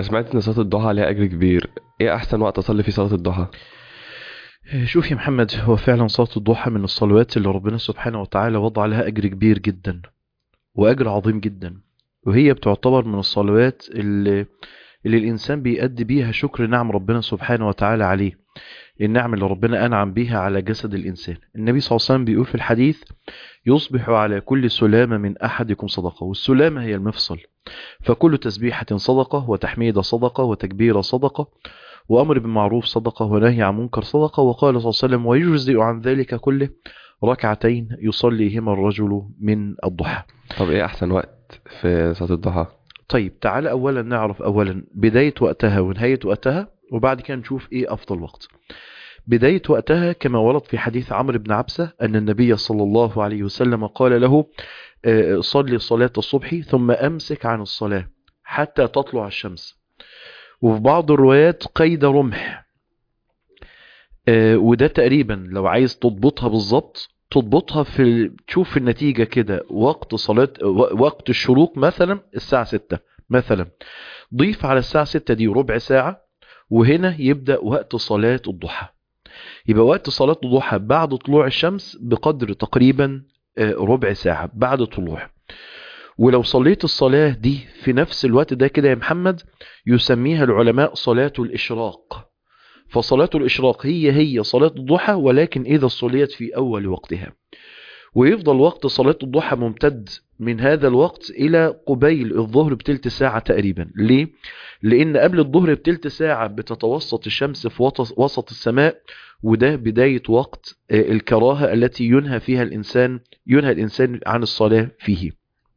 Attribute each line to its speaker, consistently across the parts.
Speaker 1: انا سمعت ان صلاه الضحى ليها اجر كبير ايه احسن وقت اصلي فيه صلاه الضحى
Speaker 2: شوف يا محمد هو فعلا صلاة الضحى من الصلوات اللي ربنا سبحانه وتعالى وضع لها أجر كبير جدا وأجر عظيم جدا وهي بتعتبر من الصلوات اللي, اللي الإنسان بيأدي بيها شكر نعم ربنا سبحانه وتعالى عليه النعم اللي ربنا أنعم بيها على جسد الإنسان النبي صلى الله عليه وسلم بيقول في الحديث يصبح على كل سلامة من أحدكم صدقة والسلامة هي المفصل فكل تسبيحة صدقة وتحميد صدقة وتكبير صدقة وأمر بالمعروف صدقة ونهي عن منكر صدقة وقال صلى الله عليه وسلم ويجزئ عن ذلك كله ركعتين يصليهما الرجل من الضحى
Speaker 1: طب ايه احسن وقت في صلاه الضحى
Speaker 2: طيب تعال أولا نعرف أولا بداية وقتها ونهاية وقتها وبعد كده نشوف إيه أفضل وقت بداية وقتها كما ورد في حديث عمرو بن عبسة أن النبي صلى الله عليه وسلم قال له آه، صلي صلاة الصبح ثم أمسك عن الصلاة حتى تطلع الشمس وفي بعض الروايات قيد رمح آه، وده تقريبا لو عايز تضبطها بالظبط تضبطها في تشوف النتيجة كده وقت صلاة و- وقت الشروق مثلا الساعة 6 مثلا ضيف على الساعة 6 دي ربع ساعة وهنا يبدأ وقت صلاة الضحى يبقى وقت صلاة الضحى بعد طلوع الشمس بقدر تقريبا آه، ربع ساعة بعد طلوع ولو صليت الصلاة دي في نفس الوقت ده كده يا محمد يسميها العلماء صلاة الإشراق فصلاة الإشراق هي هي صلاة الضحى ولكن إذا صليت في أول وقتها ويفضل وقت صلاة الضحى ممتد من هذا الوقت إلى قبيل الظهر بتلت ساعة تقريبا ليه؟ لأن قبل الظهر بتلت ساعة بتتوسط الشمس في وط- وسط السماء وده بداية وقت آه، الكراهة التي ينهى فيها الإنسان ينهى الإنسان عن الصلاة فيه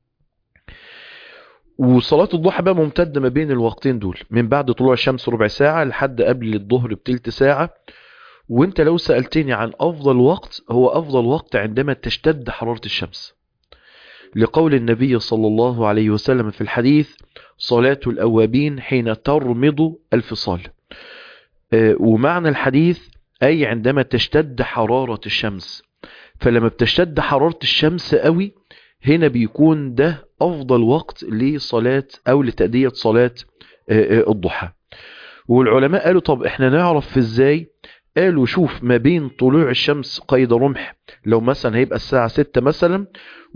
Speaker 2: وصلاة الضحى بقى ممتدة ما بين الوقتين دول من بعد طلوع الشمس ربع ساعة لحد قبل الظهر بتلت ساعة وانت لو سألتني عن أفضل وقت هو أفضل وقت عندما تشتد حرارة الشمس لقول النبي صلى الله عليه وسلم في الحديث صلاة الأوابين حين ترمض الفصال آه، ومعنى الحديث أي عندما تشتد حرارة الشمس فلما بتشتد حرارة الشمس قوي هنا بيكون ده أفضل وقت لصلاة أو لتأدية صلاة آه، آه، الضحى والعلماء قالوا طب احنا نعرف ازاي قالوا شوف ما بين طلوع الشمس قيد رمح لو مثلا هيبقى الساعة 6 مثلا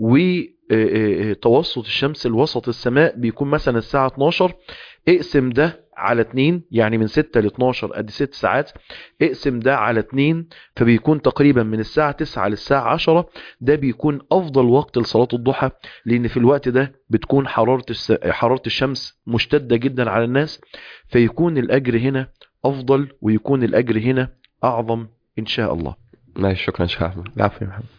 Speaker 2: وتوسط الشمس لوسط السماء بيكون مثلا الساعة 12 اقسم ده على 2 يعني من 6 ل 12 ادي 6 ساعات اقسم ده على 2 فبيكون تقريبا من الساعة 9 للساعة 10 ده بيكون افضل وقت لصلاة الضحى لان في الوقت ده بتكون حرارة الس... حرارة الشمس مشتدة جدا على الناس فيكون الاجر هنا افضل ويكون الاجر هنا اعظم ان شاء الله
Speaker 1: ماشي شكرا شيخ احمد
Speaker 2: العفو يا محمد